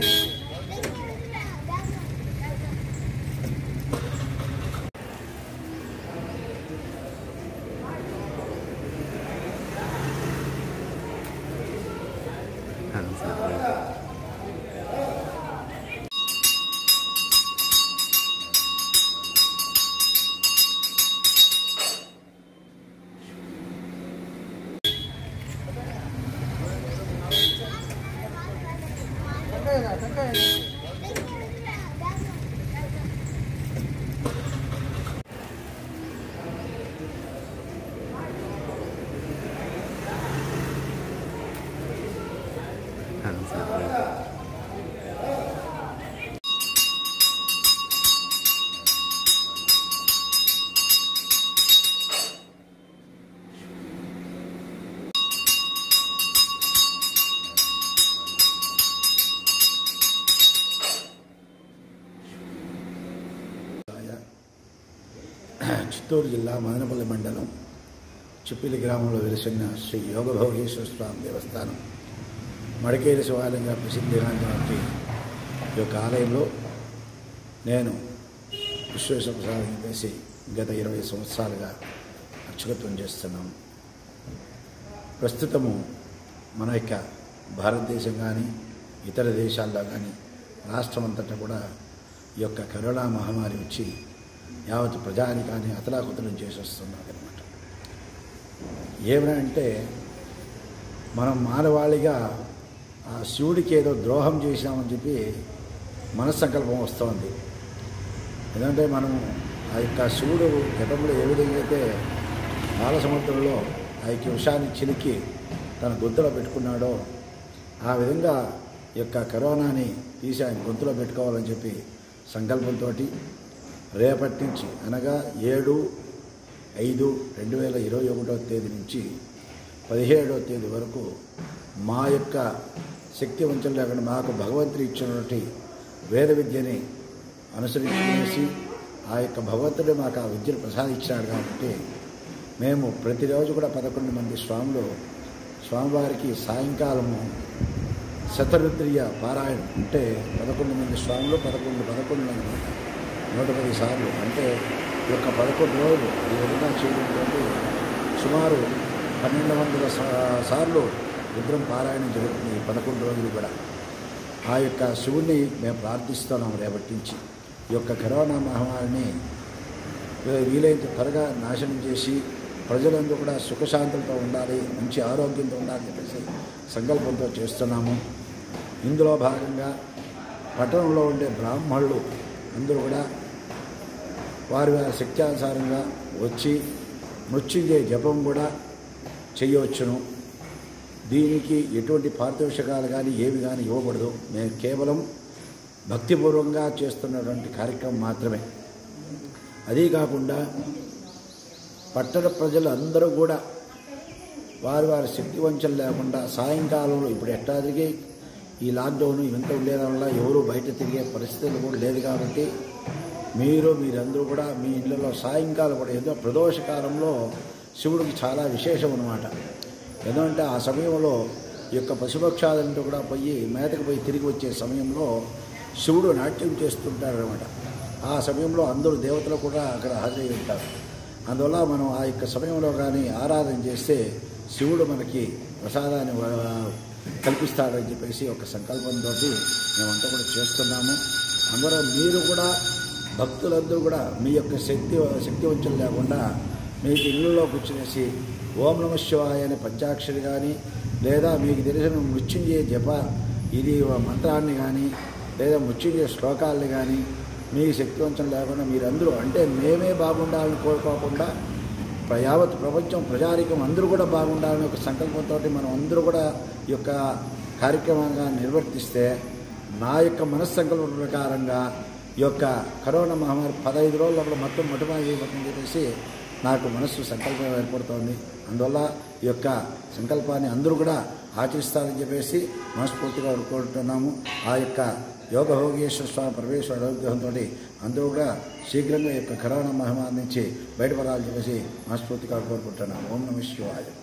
చిత్తూరు జిల్లా మదనపల్లి మండలం చిప్పిలి గ్రామంలో వెలిసిన శ్రీ యోగభోగేశ్వర స్వామి దేవస్థానం మడికేరి శివాలయంగా ప్రసిద్ధిగాంచినటువంటి ఈ యొక్క ఆలయంలో నేను విశ్వేశ్వర ప్రసాదం వేసి గత ఇరవై సంవత్సరాలుగా అర్చకత్వం చేస్తున్నాము ప్రస్తుతము మన యొక్క భారతదేశం కానీ ఇతర దేశాల్లో కానీ రాష్ట్రమంతటా కూడా ఈ యొక్క కరోనా మహమ్మారి వచ్చి యావత్ ప్రజానికాన్ని అతలాకుతలం చేసి వస్తున్నది అనమాట ఏమంటే మనం మానవాళిగా ఆ శివుడికి ఏదో ద్రోహం చేశామని చెప్పి మనస్సంకల్పం వస్తోంది ఎందుకంటే మనం ఆ యొక్క శివుడు గతంలో ఏ విధంగా అయితే బాలసముద్రంలో ఆ యొక్క విషాన్ని చిలికి తన గొంతులో పెట్టుకున్నాడో ఆ విధంగా ఈ యొక్క కరోనాని తీసి ఆయన గొంతులో పెట్టుకోవాలని చెప్పి సంకల్పంతో రేపటి నుంచి అనగా ఏడు ఐదు రెండు వేల ఇరవై ఒకటో తేదీ నుంచి పదిహేడవ తేదీ వరకు మా యొక్క శక్తి వంచన లేకుండా మాకు భగవంతుడు ఇచ్చినటువంటి వేద విద్యని అనుసరించి ఆ యొక్క భగవంతుడు మాకు ఆ విద్యను ప్రసాదించినాడు కాబట్టి మేము ప్రతిరోజు కూడా పదకొండు మంది స్వాములు స్వామివారికి సాయంకాలము శతరుద్రియ పారాయణం అంటే పదకొండు మంది స్వాములు పదకొండు పదకొండు అనమాట నూట పది సార్లు అంటే ఈ యొక్క పదకొండు రోజులు ఈ విధంగా చేయడం సుమారు పన్నెండు వందల సా- సార్లు రుద్రం పారాయణం జరుగుతుంది ఈ పదకొండు రోజులు కూడా ఆ యొక్క శివుణ్ణి మేము ప్రార్థిస్తున్నాం రేపటి నుంచి ఈ యొక్క కరోనా మహమ్మారిని వీ- వీలైనంత త్వరగా నాశనం చేసి ప్రజలందరూ కూడా సుఖశాంతులతో ఉండాలి మంచి ఆరోగ్యంతో ఉండాలని చెప్పేసి సంకల్పంతో చేస్తున్నాము ఇందులో భాగంగా పట్టణంలో ఉండే బ్రాహ్మణులు అందరూ కూడా వారి వారి శక్త్యానుసారంగా వచ్చి మృత్యుంజయ జపం కూడా చేయవచ్చును దీనికి ఎటువంటి పారితోషికాలు కానీ ఏవి కానీ ఇవ్వకూడదు మేము కేవలం భక్తిపూర్వకంగా చేస్తున్నటువంటి కార్యక్రమం మాత్రమే అదీ కాకుండా పట్టణ ప్రజలు అందరూ కూడా వారి వారి శక్తి వంచన లేకుండా సాయంకాలంలో ఇప్పుడు ఎట్టా తిరిగి ఈ లాక్డౌన్ ఇంత ఉండేది వల్ల ఎవరు బయట తిరిగే పరిస్థితులు కూడా లేదు కాబట్టి మీరు మీరందరూ కూడా మీ ఇళ్ళలో సాయంకాలం కూడా ఏదో ప్రదోష కాలంలో శివుడికి చాలా విశేషం అనమాట ఎందుకంటే ఆ సమయంలో ఈ యొక్క పశుపక్షాలంటూ కూడా పోయి మేతకు పోయి తిరిగి వచ్చే సమయంలో శివుడు నాట్యం చేస్తుంటారనమాట ఆ సమయంలో అందరూ దేవతలు కూడా అక్కడ హాజరై ఉంటారు అందువల్ల మనం ఆ యొక్క సమయంలో కానీ ఆరాధన చేస్తే శివుడు మనకి ప్రసాదాన్ని వ- కల్పిస్తాడని చెప్పేసి ఒక సంకల్పంతో మేమంతా కూడా చేస్తున్నాము అందరూ మీరు కూడా భక్తులందరూ కూడా మీ యొక్క శక్తి శక్తివంచం లేకుండా మీకు ఇళ్ళలో కూర్చునేసి ఓం నమ శివాయ అనే పంచాక్షరి కానీ లేదా మీకు తెలిసిన మృత్యుంజయ జప ఇది మంత్రాన్ని కానీ లేదా మృత్యుంజయ శ్లోకాలని కానీ మీ శక్తివంచం లేకుండా మీరందరూ అంటే మేమే బాగుండాలని కోరుకోకుండా ప్ర- యావత్ ప్రపంచం ప్రజారికం అందరూ కూడా బాగుండాలని ఒక సంకల్పంతో మనం అందరూ కూడా ఈ యొక్క కార్యక్రమంగా నిర్వర్తిస్తే నా యొక్క మనస్సంకల్పం ప్రకారంగా ఈ యొక్క కరోనా మహమ్మారి పదహైదు రోజుల లోపల మొత్తం మొట్టమొదటి అయిపోతుందని చెప్పేసి నాకు మనస్సు సంకల్పం ఏర్పడుతోంది అందువల్ల ఈ యొక్క సంకల్పాన్ని అందరూ కూడా ఆచరిస్తారని చెప్పేసి మనస్ఫూర్తిగా కోరుకుంటున్నాము ఆ యొక్క యోగ భోగేశ్వర స్వామి పరమేశ్వర అనుగ్రహంతో అందరూ కూడా శీఘ్రంగా ఈ యొక్క కరోనా మహమ్మారి నుంచి బయటపడాలని చెప్పేసి మనస్ఫూర్తిగా కోరుకుంటున్నాను ఓం నమ శివాయ